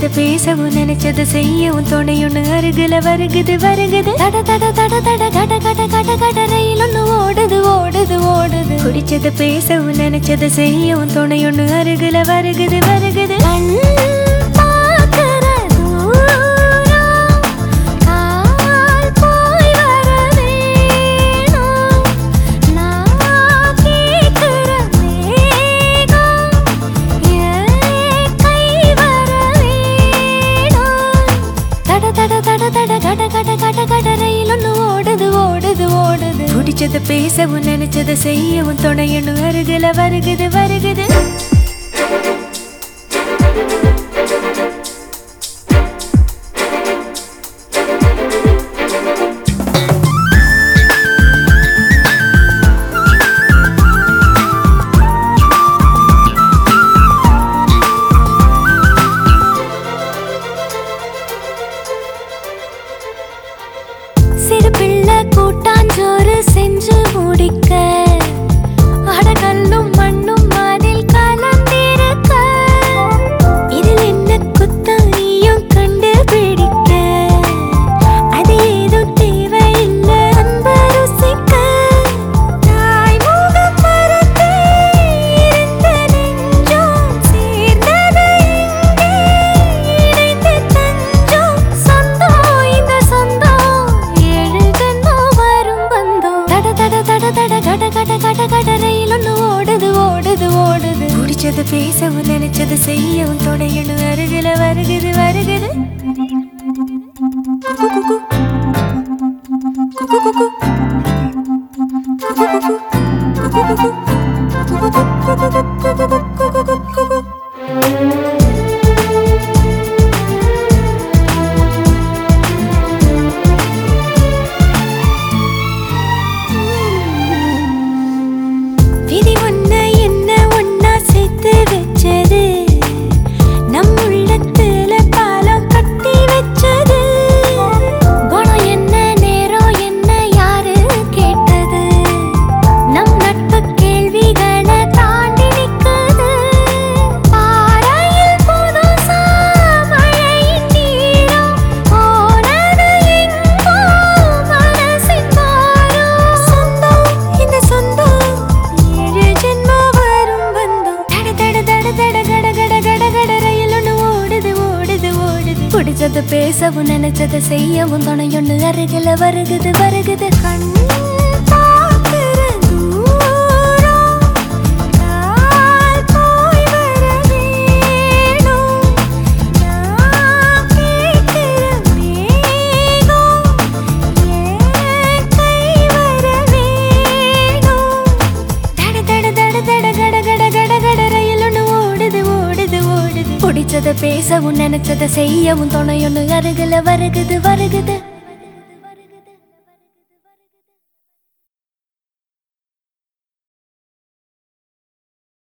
பிடிச்சத பேசவும் நினைச்சத செய்யவும் துணையொன்னு அருகில வருகுது வருகுது தட தட தட தட கட கட கட கட ரயில் ஒண்ணு ஓடுது ஓடுது ஓடுது பிடிச்சத பேசவும் நினைச்சத செய்யவும் துணையொன்னு அருகில வருகுது வருகுது கண் பார்க்கிற தூரம் கால் போய் வர வேணும் நான் கேட்கிற வேகம் என் கை வர வேணும் தட தட தட தட கட கட கட கட ரயில் ஒண்ணு ஓடுது ஓடுது ஓடுது பிடிச்சத பேசவும் நினைச்சத செய்யவும் துணையணும் அருகில வருகுது வருகுது சிறு பிள்ளை கூட்டாஞ்சோறு செஞ்சு முடிக்க அடகல்லும் மண்ணும் அதில் கலந்திருக்க இதில் என்ன குத்தம் நீயும் கண்டுபிடிக்க அது ஏதும் தேவையில்லை அன்பு ருசிக்க தாய் முகம் மறந்து இருந்த நெஞ்சம் சேர்ந்தது இங்கே இணைந்து தஞ்சம் சொந்தம் இந்த சொந்தம் ஏழு ஜென்மம் வரும் பந்தம் தட தட தட தட கட கட கட கட ரயில் ஒண்ணு ஓடுது ஓடுது ஓடுது பிடிச்சது பேசவும் நினைச்சது செய்யவும் துணையணும் அருகில வருகுது வருகுது குக்கு குக்கு. குக்கு குக்கு. குக்கு குக்கு. குக்கு குக்கு. குக்கு குக்கு. குக்கு குக்கு. குக்கு குக்கு. குக்கு குக்கு. விதி ஒண்ணு என்ன ஒன்னா சேர்த்து வச்சது நம் உள்ளத்துல பாலம் கட்டி வச்சது குணம் என்ன நேரம் என்ன யாரு கேட்டது நம் நட்பு கேள்விகளை தாண்டி நிக்குது பாறையில் புதுசா மழையின் நீரம் போனது எங்கோ மனசின் பாரம் சொந்தம் இந்த சொந்தம் ஏழு ஜென்மம் வரும் பந்தம் தட தட தட தட கட கட கட கட ரயில் ஒண்ணு ஓடுது ஓடுது ஓடுது பிடிச்சத பேசவும் நினைச்சத செய்யவும் துணையொன்னு அருகில வருகுது வருகுது கண் பார்க்கிற தூரம் கால் போய் வர வேணும் நான் கேட்கிற மேகம் என் கை வர வேணும் தட தட தட தட கட கட கட கட ரயில் ஒண்ணு ஓடுது ஓடுது ஓடுது பிடிச்சத பேசவும் நினைச்சத செய்யவும் துணையொன்னு அருகில வருகுது வருகுது